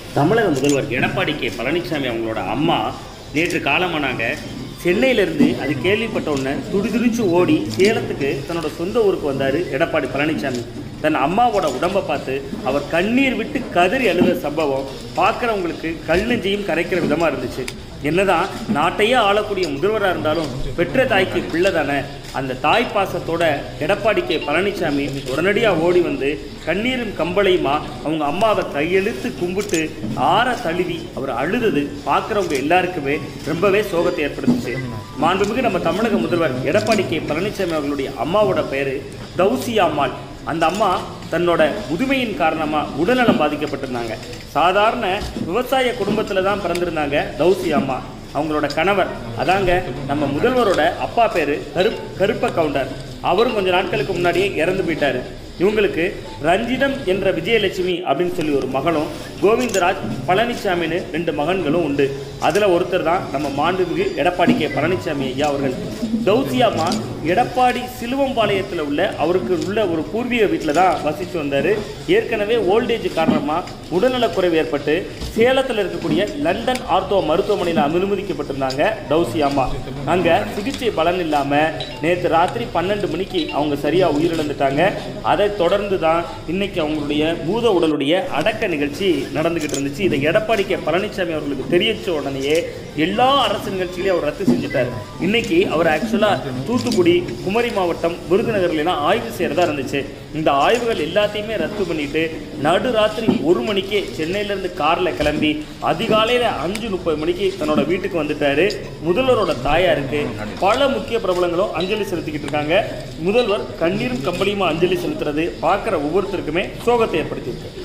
தமிழக முதல்வர் எடப்பாடி கே பழனிசாமி அவங்களோட அம்மா நேற்று காலமானாங்க சென்னையிலேருந்து அது கேள்விப்பட்ட உடனே துடிதுடிச்சு ஓடி சேலத்துக்கு தன்னோட சொந்த ஊருக்கு வந்தார் எடப்பாடி பழனிசாமி தன் அம்மாவோட உடம்பை பார்த்து அவர் கண்ணீர் விட்டு கதறி அழுத சம்பவம் பார்க்குறவங்களுக்கு கல் நெஞ்சையும் கரைக்கிற விதமாக இருந்துச்சு என்னதான் நாட்டையே ஆளக்கூடிய முதல்வராக இருந்தாலும் பெற்ற தாய்க்கு பிள்ளை தானே அந்த தாய் பாசத்தோட எடப்பாடி கே பழனிசாமி உடனடியாக ஓடி வந்து கண்ணீரும் கம்பளையுமா அவங்க அம்மாவை கையெழுத்து கும்பிட்டு ஆற தழுவி அவர் அழுதது பார்க்குறவங்க எல்லாருக்குமே ரொம்பவே சோகத்தை ஏற்படுத்துச்சு மாண்புமிகு நம்ம தமிழக முதல்வர் எடப்பாடி கே பழனிசாமி அவர்களுடைய அம்மாவோட பேர் தௌசியா அம்மாள் அந்த அம்மா தன்னோட முதுமையின் காரணமாக உடல்நலம் பாதிக்கப்பட்டிருந்தாங்க சாதாரண விவசாய குடும்பத்தில் தான் பிறந்திருந்தாங்க தௌசி அம்மா அவங்களோட கணவர் அதாங்க நம்ம முதல்வரோட அப்பா பேர் கருப் கருப்ப கவுண்டர் அவரும் கொஞ்ச நாட்களுக்கு முன்னாடியே இறந்து போயிட்டாரு இவங்களுக்கு ரஞ்சிதம் என்ற விஜயலட்சுமி அப்படின்னு சொல்லி ஒரு மகளும் கோவிந்தராஜ் பழனிசாமின்னு ரெண்டு மகன்களும் உண்டு அதில் ஒருத்தர் தான் நம்ம மாண்புமிகு எடப்பாடி கே பழனிசாமி ஐயா அவர்கள் தௌசியாமா எடப்பாடி சிலுவம்பாளையத்தில் உள்ள அவருக்கு உள்ள ஒரு பூர்வீக வீட்டில் தான் வசித்து வந்தார் ஏற்கனவே ஓல்டேஜ் காரணமாக உடல்நலக்குறைவு ஏற்பட்டு சேலத்தில் இருக்கக்கூடிய லண்டன் ஆர்த்தோ மருத்துவமனையில் அனுமதிக்கப்பட்டிருந்தாங்க தௌசியாமா அங்கே சிகிச்சை பலன் இல்லாமல் நேற்று ராத்திரி பன்னெண்டு மணிக்கு அவங்க சரியாக உயிரிழந்துட்டாங்க அதை தொடர்ந்து தான் இன்னைக்கு அவங்களுடைய பூத உடலுடைய அடக்க நிகழ்ச்சி நடந்துகிட்டு இருந்துச்சு இதை எடப்பாடி கே பழனிசாமி அவர்களுக்கு தெரியச்ச உடனேயே எல்லா அரசு நிகழ்ச்சிகளையும் அவர் ரத்து செஞ்சுட்டார் இன்னைக்கு அவர் ஆக்சுவலாக தூத்துக்குடி குமரி மாவட்டம் விருதுநகர்லாம் ஆய்வு செய்கிறதா இருந்துச்சு இந்த ஆய்வுகள் எல்லாத்தையுமே ரத்து பண்ணிட்டு நடுராத்திரி ஒரு மணிக்கே சென்னையிலேருந்து காரில் கிளம்பி அதிகாலையில் அஞ்சு முப்பது மணிக்கு தன்னோட வீட்டுக்கு வந்துட்டாரு முதல்வரோட தாயாருக்கு பல முக்கிய பிரபலங்களும் அஞ்சலி செலுத்திக்கிட்டு இருக்காங்க முதல்வர் கண்ணீரும் கம்பளியுமா அஞ்சலி செலுத்துறது பார்க்குற ஒவ்வொருத்தருக்குமே சோகத்தை ஏற்படுத்தியிருக்கு